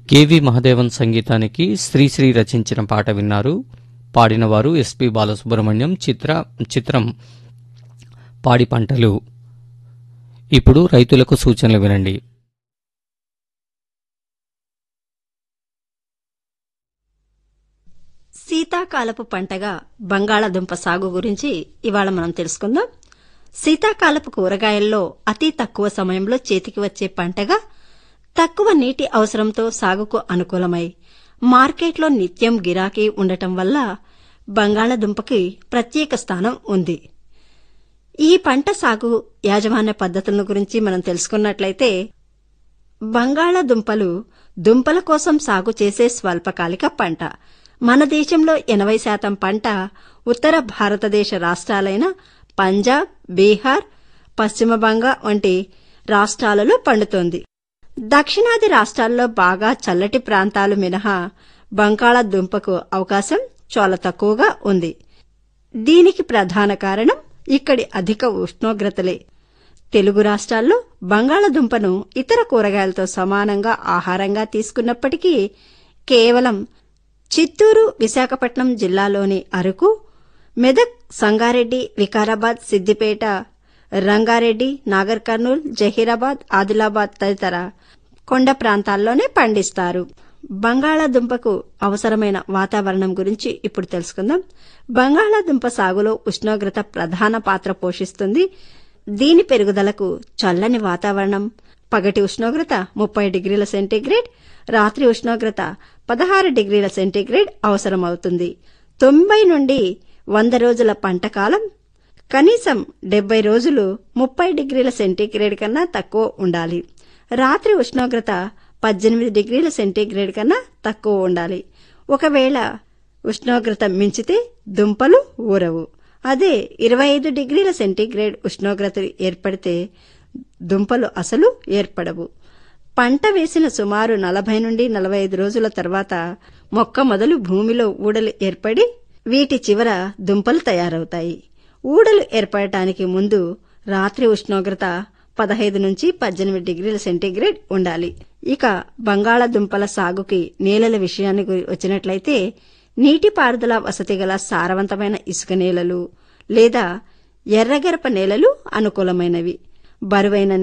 KV Mahadevan సంగీతానికి శ్రీశ్రీ రచించిన పాట విన్నారు పాడినవారు ఎస్పి బాలసుబ్రహ్మణ్యం చిత్ర చిత్రం పాడి పంటలు ఇప్పుడు రైతులకు సూచనలు వినండి శీతాకాలపు పంటగా బంగాళాదుంప సాగు గురించి ఇవాళ మనం తెలుసుకుందాం శీతాకాలపు కూరగాయల్లో అతి తక్కువ సమయంలో చేతికి వచ్చే పంటగా తక్కువ నీటి అవసరంతో సాగుకు అనుకూలమై మార్కెట్లో నిత్యం గిరాకీ ఉండటం వల్ల బంగాళాదుంపకి ప్రత్యేక స్థానం ఉంది ఈ పంట సాగు యాజమాన్య పద్ధతులను గురించి మనం తెలుసుకున్నట్లయితే బంగాళాదుంపలు దుంపల కోసం సాగు చేసే స్వల్పకాలిక పంట మన దేశంలో ఎనభై శాతం పంట ఉత్తర భారతదేశ రాష్ట్రాలైన పంజాబ్ బీహార్ పశ్చిమ బంగా వంటి రాష్ట్రాలలో పండుతోంది దక్షిణాది రాష్ట్రాల్లో బాగా చల్లటి ప్రాంతాలు మినహా బంగాళాదుంపకు అవకాశం చాలా తక్కువగా ఉంది దీనికి ప్రధాన కారణం ఇక్కడి అధిక ఉష్ణోగ్రతలే తెలుగు రాష్ట్రాల్లో బంగాళదుంపను ఇతర కూరగాయలతో సమానంగా ఆహారంగా తీసుకున్నప్పటికీ కేవలం చిత్తూరు విశాఖపట్నం జిల్లాలోని అరకు మెదక్ సంగారెడ్డి వికారాబాద్ సిద్దిపేట రంగారెడ్డి నాగర్ కర్నూల్ జహీరాబాద్ ఆదిలాబాద్ తదితర కొండ ప్రాంతాల్లోనే పండిస్తారు బంగాళాదుంపకు అవసరమైన వాతావరణం గురించి ఇప్పుడు తెలుసుకుందాం బంగాళాదుంప సాగులో ఉష్ణోగ్రత ప్రధాన పాత్ర పోషిస్తుంది దీని పెరుగుదలకు చల్లని వాతావరణం పగటి ఉష్ణోగ్రత ముప్పై డిగ్రీల సెంటీగ్రేడ్ రాత్రి ఉష్ణోగ్రత పదహారు డిగ్రీల సెంటీగ్రేడ్ అవసరమవుతుంది తొంభై నుండి వంద రోజుల పంటకాలం కనీసం డెబ్బై రోజులు ముప్పై డిగ్రీల సెంటీగ్రేడ్ కన్నా తక్కువ ఉండాలి రాత్రి ఉష్ణోగ్రత పద్దెనిమిది డిగ్రీల సెంటీగ్రేడ్ కన్నా తక్కువ ఉండాలి ఒకవేళ ఉష్ణోగ్రత మించితే దుంపలు ఊరవు అదే ఇరవై ఐదు డిగ్రీల సెంటీగ్రేడ్ ఉష్ణోగ్రత ఏర్పడితే దుంపలు అసలు ఏర్పడవు పంట వేసిన సుమారు నలభై నుండి నలభై ఐదు రోజుల తర్వాత మొక్క మొదలు భూమిలో ఊడలు ఏర్పడి వీటి చివర దుంపలు తయారవుతాయి ఊడలు ఏర్పడటానికి ముందు రాత్రి ఉష్ణోగ్రత పదహైదు నుంచి పద్దెనిమిది డిగ్రీల సెంటీగ్రేడ్ ఉండాలి ఇక బంగాళాదుంపల సాగుకి నేలల విషయానికి వచ్చినట్లయితే నీటిపారుదల వసతి గల సారవంతమైన ఇసుక నేలలు లేదా ఎర్రగరప నేలలు అనుకూలమైనవి బరువైన